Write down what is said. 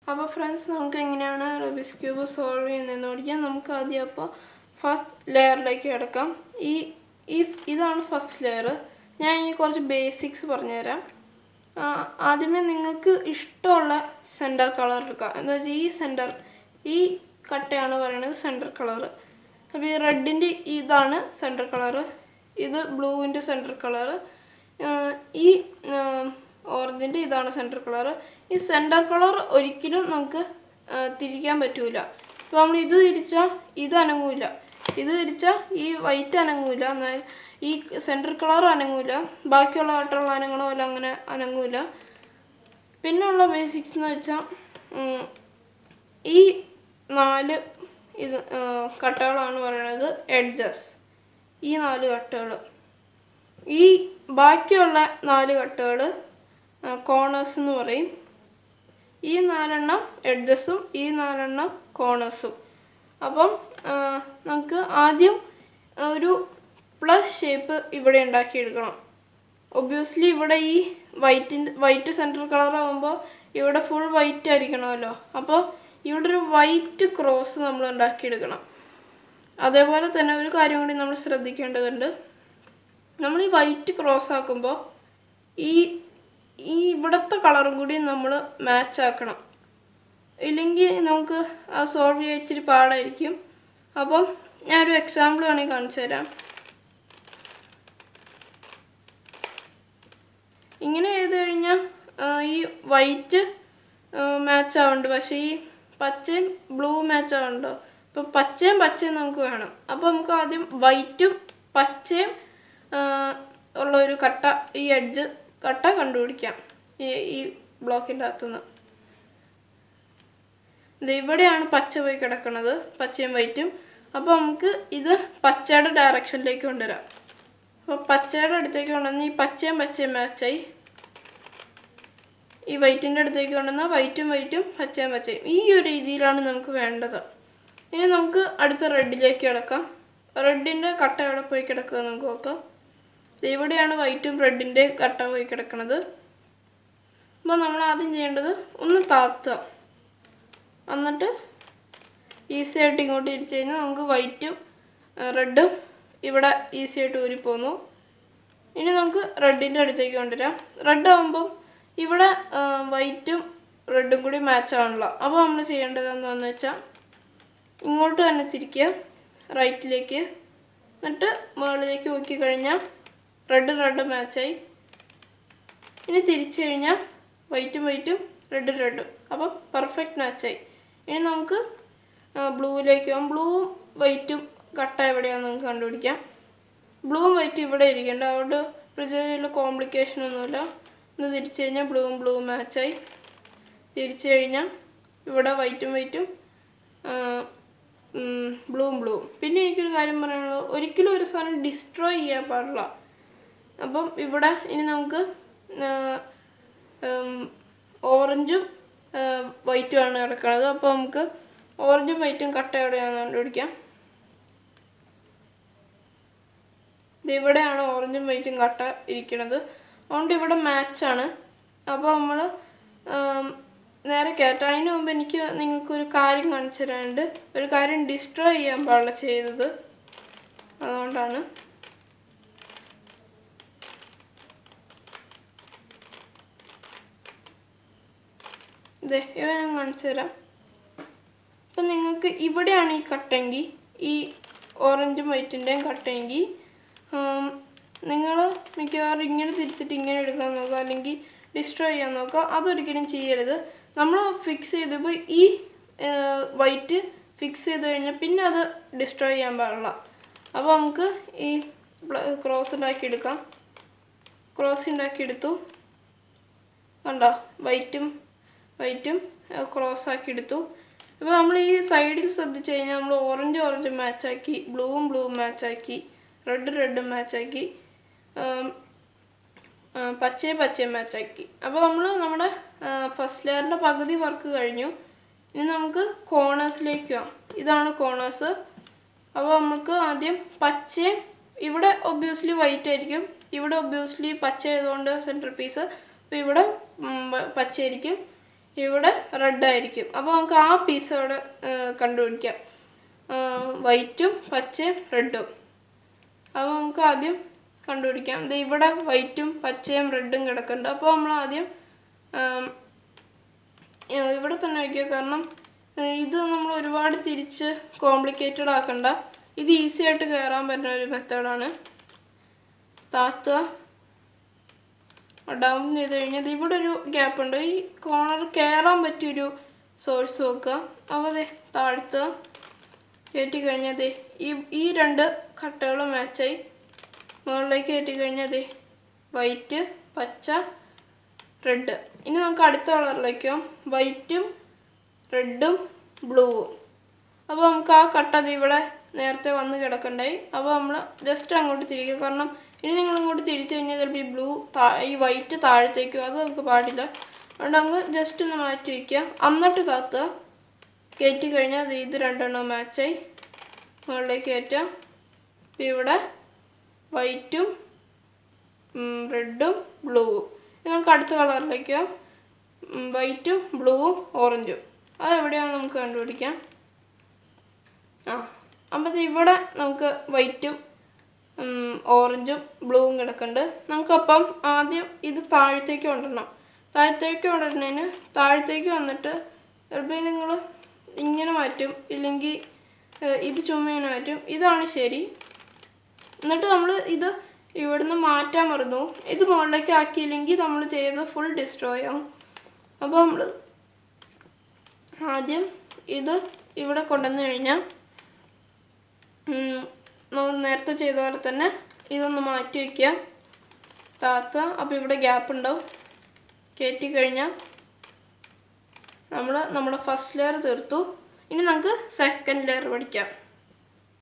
അപ്പോൾ ഫ്രണ്ട്സ് നമുക്ക് എങ്ങനെയാണ് റബിസ് ക്യൂബ് സോൾവ് ചെയ്യുന്നതെന്ന് പഠിക്കാം നമുക്ക് ആദ്യം അപ്പോൾ ഫസ്റ്റ് ലെയറിലേക്ക് കിടക്കാം ഈ ഈ ഇതാണ് ഫസ്റ്റ് ലെയർ ഞാൻ ഇനി കുറച്ച് ബേസിക്സ് പറഞ്ഞുതരാം ആ, ആദ്യമേ നിങ്ങൾക്ക് ഇഷ്ടമുള്ള സെൻറ്റർ കളർ എടുക്കുക എന്താ വെച്ചാൽ ഈ സെൻറ്റർ ഈ കട്ടയാണ് പറയുന്നത് സെൻറ്റർ കളർ അപ്പോൾ ഈ റെഡിൻ്റെ ഇതാണ് സെൻറ്റർ കളറ് ഇത് ബ്ലൂവിൻ്റെ സെൻറ്റർ കളറ് ഈ ഓറഞ്ചിൻ്റെ ഇതാണ് സെൻറ്റർ കളറ് ഈ സെൻറ്റർ കളർ ഒരിക്കലും നമുക്ക് ആ, തിരിക്കാൻ പറ്റൂല ഇപ്പോൾ നമ്മൾ ഇത് തിരിച്ചാൽ ഇത് അനങ്ങൂല ഇത് തിരിച്ചാൽ ഈ വൈറ്റ് അനങ്ങൂല എന്നാൽ ഈ സെൻറ്റർ കളർ അനങ്ങൂല ബാക്കിയുള്ള കട്ടുള്ള അനങ്ങണ പോലെ അങ്ങനെ അനങ്ങൂല പിന്നെയുള്ള ബേസിക്സ് എന്ന് വെച്ചാൽ ഈ നാല് ഇത് ആ, കട്ടകളാണ് പറയുന്നത് എഡ്ജസ് ഈ നാല് കട്ടകൾ ഈ ബാക്കിയുള്ള നാല് കട്ടകൾ കോണേഴ്സ് എന്ന് പറയും ഈ നാലെണ്ണം എഡ്ജസും ഈ നാലെണ്ണം കോണേഴ്സും അപ്പം ആ, നമുക്ക് ആദ്യം ഒരു പ്ലസ് ഷേപ്പ് ഇവിടെ ഉണ്ടാക്കിയെടുക്കണം ഒബ്വിയസ്ലി ഇവിടെ ഈ വൈറ്റിൻ്റെ വൈറ്റ് സെൻറ്റർ കളർ ആകുമ്പോൾ ഇവിടെ ഫുൾ വൈറ്റ് ആയിരിക്കണമല്ലോ അപ്പോൾ ഇവിടെ ഒരു വൈറ്റ് ക്രോസ് നമ്മൾ ഉണ്ടാക്കിയെടുക്കണം അതേപോലെ തന്നെ ഒരു കാര്യം കൂടി നമ്മൾ ശ്രദ്ധിക്കേണ്ടതുണ്ട് നമ്മൾ ഈ വൈറ്റ് ക്രോസ് ആക്കുമ്പോൾ ഈ ഈ ഇവിടുത്തെ കളറും കൂടി നമ്മൾ മാച്ച് ആക്കണം ഇല്ലെങ്കിൽ നമുക്ക് ആ സോൾവ് ചെയ്യാൻ ഇച്ചിരി പാടായിരിക്കും അപ്പം ഞാനൊരു എക്സാമ്പിൾ വേണമെങ്കിൽ കാണിച്ചു തരാം ഇങ്ങനെ ചെയ്ത് കഴിഞ്ഞാൽ ഈ വൈറ്റ് മാച്ച് ആവുന്നുണ്ട് പക്ഷേ ഈ പച്ചയും ബ്ലൂ മാച്ച് ആവുന്നുണ്ടോ അപ്പോൾ പച്ചയും പച്ചയും നമുക്ക് വേണം അപ്പോൾ നമുക്ക് ആദ്യം വൈറ്റും പച്ചയും ആ, ഉള്ള ഒരു കട്ട ഈ എഡ്ജ് കട്ട കണ്ടുപിടിക്കാം ഈ ഈ ബ്ലോക്കിൻ്റെ അകത്തുനിന്ന് ദേ ഇവിടെയാണ് പച്ച പോയി കിടക്കുന്നത് പച്ചയും വൈറ്റും അപ്പോൾ നമുക്ക് ഇത് പച്ചയുടെ ഡയറക്ഷനിലേക്ക് കൊണ്ടുവരാം അപ്പോൾ പച്ചയുടെ അടുത്തേക്ക് കൊണ്ടുവന്ന് ഈ പച്ചയും പച്ചയും മാച്ചായി ഈ വൈറ്റിൻ്റെ അടുത്തേക്ക് കൊണ്ടുവന്നാൽ വൈറ്റും വൈറ്റും പച്ചയും പച്ചയും ഈ ഒരു രീതിയിലാണ് നമുക്ക് വേണ്ടത് ഇനി നമുക്ക് അടുത്ത റെഡിലേക്ക് കിടക്കാം റെഡിൻ്റെ കട്ട എവിടെ പോയി കിടക്കുക എന്ന് നമുക്ക് നോക്കാം ദേ ഇവിടെയാണ് വൈറ്റും റെഡിൻ്റെ കട്ട പോയി കിടക്കുന്നത് അപ്പോൾ നമ്മൾ ആദ്യം ചെയ്യേണ്ടത് ഒന്ന് താത്തുക എന്നിട്ട് ഈസി ആയിട്ട് ഇങ്ങോട്ട് തിരിച്ചു കഴിഞ്ഞാൽ നമുക്ക് വൈറ്റും റെഡും ഇവിടെ ഈസി ആയിട്ട് ഊരിപ്പോന്നു ഇനി നമുക്ക് റെഡിൻ്റെ അടുത്തേക്ക് കൊണ്ടുവരാം റെഡ് ആകുമ്പം ഇവിടെ വൈറ്റും റെഡും കൂടി മാച്ച് ആണല്ലോ അപ്പോൾ നമ്മൾ ചെയ്യേണ്ടത് എന്താണെന്ന് വെച്ചാൽ ഇങ്ങോട്ട് തന്നെ തിരിക്കുക റൈറ്റിലേക്ക് എന്നിട്ട് മുകളിലേക്ക് നോക്കി കഴിഞ്ഞാൽ റെഡ് റെഡ് മാച്ചായി ഇനി തിരിച്ചു കഴിഞ്ഞാൽ വൈറ്റും വൈറ്റും റെഡ് റെഡും അപ്പോൾ പെർഫെക്റ്റ് മാച്ചായി ഇനി നമുക്ക് ബ്ലൂവിലേക്ക് പോകാം ബ്ലൂവും വൈറ്റും കട്ട എവിടെയാണെന്ന് നമുക്ക് കണ്ടുപിടിക്കാം ബ്ലൂവും വൈറ്റും ഇവിടെ ഇരിക്കേണ്ട അതുകൊണ്ട് പ്രത്യേകിച്ചുള്ള കോംപ്ലിക്കേഷൻ ഒന്നുമില്ല ഒന്ന് തിരിച്ചു കഴിഞ്ഞാൽ ബ്ലൂവും ബ്ലൂവും മാച്ചായി തിരിച്ചു കഴിഞ്ഞാൽ ഇവിടെ വൈറ്റും വൈറ്റും ബ്ലൂവും ബ്ലൂവും പിന്നെ എനിക്കൊരു കാര്യം പറയാനുള്ളത് ഒരിക്കലും ഒരു സാധനം ഡിസ്ട്രോയ് ചെയ്യാൻ പാടില്ല അപ്പം ഇവിടെ ഇനി നമുക്ക് ഓറഞ്ചും വൈറ്റുമാണ് കിടക്കുന്നത് അപ്പോൾ നമുക്ക് ഓറഞ്ചും വൈറ്റും കട്ട എവിടെയാണെന്ന് കണ്ടുപിടിക്കാം ഇത് ഇവിടെയാണ് ഓറഞ്ചും വൈറ്റും കട്ട ഇരിക്കുന്നത് അതുകൊണ്ട് ഇവിടെ മാച്ചാണ് അപ്പോൾ നമ്മൾ നേരെ കയറ്റാം അതിന് മുമ്പ് എനിക്ക് നിങ്ങൾക്ക് ഒരു കാര്യം കാണിച്ചു തരാനുണ്ട് ഒരു കാര്യം ഡിസ്ട്രോയ് ചെയ്യാൻ പാടില്ല ചെയ്തത് അതുകൊണ്ടാണ് ഇതേ ഇവ ഞാൻ കാണിച്ചു തരാം അപ്പം നിങ്ങൾക്ക് ഇവിടെയാണ് ഈ കട്ടെങ്കിൽ ഈ ഓറഞ്ചും വൈറ്റിൻ്റെയും കട്ടെങ്കിൽ നിങ്ങൾ മിക്കവാറും ഇങ്ങനെ തിരിച്ചിട്ട് ഇങ്ങനെ എടുക്കാൻ നോക്കുക അല്ലെങ്കിൽ ഡിസ്ട്രോയ് ചെയ്യാൻ നോക്കുക അതൊരിക്കലും ചെയ്യരുത് നമ്മൾ ഫിക്സ് ചെയ്തപ്പോൾ ഈ വൈറ്റ് ഫിക്സ് ചെയ്ത് കഴിഞ്ഞാൽ പിന്നെ അത് ഡിസ്ട്രോയ് ചെയ്യാൻ പാടില്ല അപ്പോൾ നമുക്ക് ഈ ക്രോസ് ഉണ്ടാക്കി എടുക്കാം ക്രോസ് ഉണ്ടാക്കി എടുത്തു കണ്ടോ വൈറ്റും വൈറ്റും ക്രോസ് ആക്കി എടുത്തു ഇപ്പോൾ നമ്മൾ ഈ സൈഡിൽ ശ്രദ്ധിച്ചു കഴിഞ്ഞാൽ നമ്മൾ ഓറഞ്ച് ഓറഞ്ച് മാച്ചാക്കി ബ്ലൂവും ബ്ലൂവും മാച്ചാക്കി റെഡ് റെഡും മാച്ചാക്കി പച്ചയും പച്ചയും മാച്ചാക്കി അപ്പോൾ നമ്മൾ നമ്മുടെ ഫസ്റ്റ് ലെയറിൻ്റെ പകുതി വർക്ക് കഴിഞ്ഞു ഇനി നമുക്ക് കോണേഴ്സിലേക്ക് പോകാം ഇതാണ് കോണേഴ്സ് അപ്പോൾ നമുക്ക് ആദ്യം പച്ചയും ഇവിടെ ഒബ്വിയസ്ലി വൈറ്റ് ആയിരിക്കും ഇവിടെ ഒബ്വിയസ്ലി പച്ച ആയതുകൊണ്ട് സെൻറ്റർ പീസ് അപ്പോൾ ഇവിടെ ഉം, പച്ചയായിരിക്കും ഇവിടെ റെഡ് ആയിരിക്കും അപ്പോൾ നമുക്ക് ആ പീസ് അവിടെ ഏർ, കണ്ടുപിടിക്കാം വൈറ്റും പച്ചയും റെഡും അപ്പോൾ നമുക്ക് ആദ്യം കണ്ടുപിടിക്കാം ദേ ഇവിടെ വൈറ്റും പച്ചയും റെഡും കിടക്കുന്നുണ്ട് അപ്പോൾ നമ്മൾ ആദ്യം ആം, ഏർ, ഇവിടെ തന്നെ വയ്ക്കുക കാരണം ഏർ, ഇത് നമ്മൾ ഒരുപാട് തിരിച്ച് കോംപ്ലിക്കേറ്റഡ് ആക്കണ്ട ഇത് ഈസി ആയിട്ട് കയറാൻ പറ്റുന്ന ഒരു മെത്തേഡാണ് താത്തുക ഡൗൺ ചെയ്ത് കഴിഞ്ഞാൽ ഇവിടെ ഒരു ഗ്യാപ്പ് ഉണ്ട് ഈ കോർണർ കയറാൻ പറ്റിയൊരു സോഴ്സ് വെക്കുക അപ്പോൾ അതെ താഴ്ത്തുക കയറ്റി കഴിഞ്ഞാൽ ദേ ഈ ഈ രണ്ട് കട്ടകളും മാച്ചായി മുകളിലേക്ക് കയറ്റി കഴിഞ്ഞാൽ ദേ വൈറ്റ് പച്ച റെഡ് ഇനി നമുക്ക് അടുത്ത കളറിലേക്കോ വൈറ്റും റെഡും ബ്ലൂവും അപ്പോൾ നമുക്ക് ആ കട്ട ദേ ഇവിടെ നേരത്തെ വന്ന് കിടക്കണ്ടായി അപ്പോൾ നമ്മൾ ജസ്റ്റ് അങ്ങോട്ട് തിരിക്കുക കാരണം ഇനി നിങ്ങൾ ഇങ്ങോട്ട് തിരിച്ചു കഴിഞ്ഞാൽ ചിലപ്പോൾ ഈ ബ്ലൂ ഈ വൈറ്റ് താഴത്തേക്കും അത് നമുക്ക് പാടില്ല അതുകൊണ്ട് അങ്ങ് ജസ്റ്റ് ഒന്ന് മാറ്റി വയ്ക്കുക എന്നിട്ട് താത്തുക കയറ്റി കഴിഞ്ഞാൽ ദേ ഇത് രണ്ടെണ്ണം മാച്ചായി മുകളിലേക്ക് കയറ്റാം ഇപ്പം ഇവിടെ വൈറ്റും റെഡും ബ്ലൂവും നിങ്ങൾക്ക് അടുത്ത കളറിലേക്ക് വൈറ്റും ബ്ലൂവും ഓറഞ്ചും അത് എവിടെയാണെന്ന് നമുക്ക് കണ്ടുപിടിക്കാം ആ അപ്പോൾ ഇവിടെ നമുക്ക് വൈറ്റും ഓറഞ്ചും ബ്ലൂവും കിടക്കുന്നുണ്ട് നമുക്കപ്പം ആദ്യം ഇത് താഴത്തേക്ക് കൊണ്ടുവരണം താഴത്തേക്ക് കൊണ്ടുവരുന്നതിന് താഴത്തേക്ക് വന്നിട്ട് ചിലപ്പോൾ നിങ്ങൾ ഇങ്ങനെ മാറ്റും ഇല്ലെങ്കിൽ ഏഹ്, ഇത് ചുമ്മാ ഇങ്ങനെ മാറ്റും ഇതാണ് ശരി എന്നിട്ട് നമ്മൾ ഇത് ഇവിടുന്ന് മാറ്റാൻ മറന്നു ഇത് മുകളിലേക്ക് ആക്കിയില്ലെങ്കിൽ നമ്മൾ ചെയ്ത ഫുൾ ഡിസ്ട്രോയ് ആവും അപ്പോൾ നമ്മൾ ആദ്യം ഇത് ഇവിടെ കൊണ്ടുവന്ന് കഴിഞ്ഞാൽ നമ്മൾ നേരത്തെ ചെയ്ത പോലെ തന്നെ ഇതൊന്ന് മാറ്റി വയ്ക്കുക താത്ത അപ്പോൾ ഇവിടെ ഗ്യാപ്പ് ഉണ്ടാവും കയറ്റി കഴിഞ്ഞാൽ നമ്മൾ നമ്മുടെ ഫസ്റ്റ് ലെയർ തീർത്തു ഇനി നമുക്ക് സെക്കൻഡ് ലെയർ പഠിക്കാം